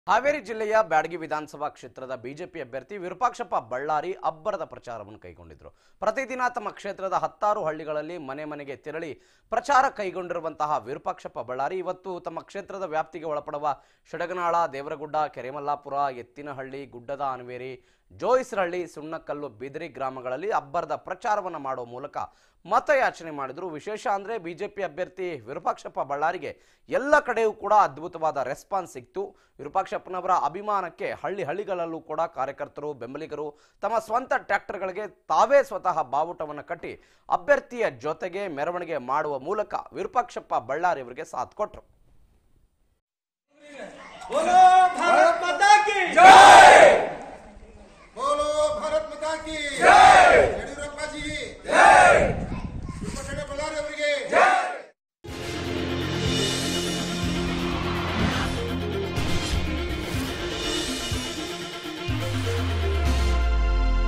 ಹಾವೇರಿ ಜಿಲ್ಲೆಯ ಬ್ಯಾಡಗಿ ವಿಧಾನಸಭಾ ಕ್ಷೇತ್ರದ ಬಿಜೆಪಿ ಅಭ್ಯರ್ಥಿ ವಿರೂಪಾಕ್ಷಪ್ಪ ಬಳ್ಳಾರಿ ಅಬ್ಬರದ ಪ್ರಚಾರವನ್ನು ಕೈಗೊಂಡಿದ್ರು ಪ್ರತಿದಿನ ತಮ್ಮ ಕ್ಷೇತ್ರದ ಹತ್ತಾರು ಹಳ್ಳಿಗಳಲ್ಲಿ ಮನೆ ಮನೆಗೆ ತೆರಳಿ ಪ್ರಚಾರ ಕೈಗೊಂಡಿರುವಂತಹ ವಿರೂಪಾಕ್ಷಪ್ಪ ಬಳ್ಳಾರಿ ಇವತ್ತು ತಮ್ಮ ಕ್ಷೇತ್ರದ ವ್ಯಾಪ್ತಿಗೆ ಒಳಪಡುವ ಶಡಗನಾಳ ದೇವರಗುಡ್ಡ ಕೆರೆಮಲ್ಲಾಪುರ ಎತ್ತಿನಹಳ್ಳಿ ಗುಡ್ಡದ ಅನ್ವೇರಿ ಜೋಯಿಸ್ರಹಳ್ಳಿ ಸುಣ್ಣಕಲ್ಲು ಬಿದಿರಿ ಗ್ರಾಮಗಳಲ್ಲಿ ಅಬ್ಬರದ ಪ್ರಚಾರವನ್ನು ಮಾಡುವ ಮೂಲಕ ಮತಯಾಚನೆ ಮಾಡಿದ್ರು ವಿಶೇಷ ಅಂದ್ರೆ ಬಿಜೆಪಿ ಅಭ್ಯರ್ಥಿ ವಿರೂಪಾಕ್ಷಪ್ಪ ಬಳ್ಳಾರಿಗೆ ಎಲ್ಲ ಕಡೆಯೂ ಕೂಡ ಅದ್ಭುತವಾದ ರೆಸ್ಪಾನ್ಸ್ ಸಿಕ್ತು ವಿರೂಪಾಕ್ಷಪ್ಪನವರ ಅಭಿಮಾನಕ್ಕೆ ಹಳ್ಳಿ ಹಳ್ಳಿಗಳಲ್ಲೂ ಕೂಡ ಕಾರ್ಯಕರ್ತರು ಬೆಂಬಲಿಗರು ತಮ್ಮ ಸ್ವಂತ ಟ್ರ್ಯಾಕ್ಟರ್ಗಳಿಗೆ ತಾವೇ ಸ್ವತಃ ಬಾವುಟವನ್ನು ಕಟ್ಟಿ ಅಭ್ಯರ್ಥಿಯ ಜೊತೆಗೆ ಮೆರವಣಿಗೆ ಮಾಡುವ ಮೂಲಕ ವಿರೂಪಾಕ್ಷಪ್ಪ ಬಳ್ಳಾರಿ ಅವರಿಗೆ ಸಾಥ್ ಕೊಟ್ಟರು बोलो भारत माता की बोलो भारत माता की ಯಡಿಯೂರಪ್ಪಾಜಿ ವಿಪಕ್ಷ ಬಳ್ಳಾರಿ ಅವರಿಗೆ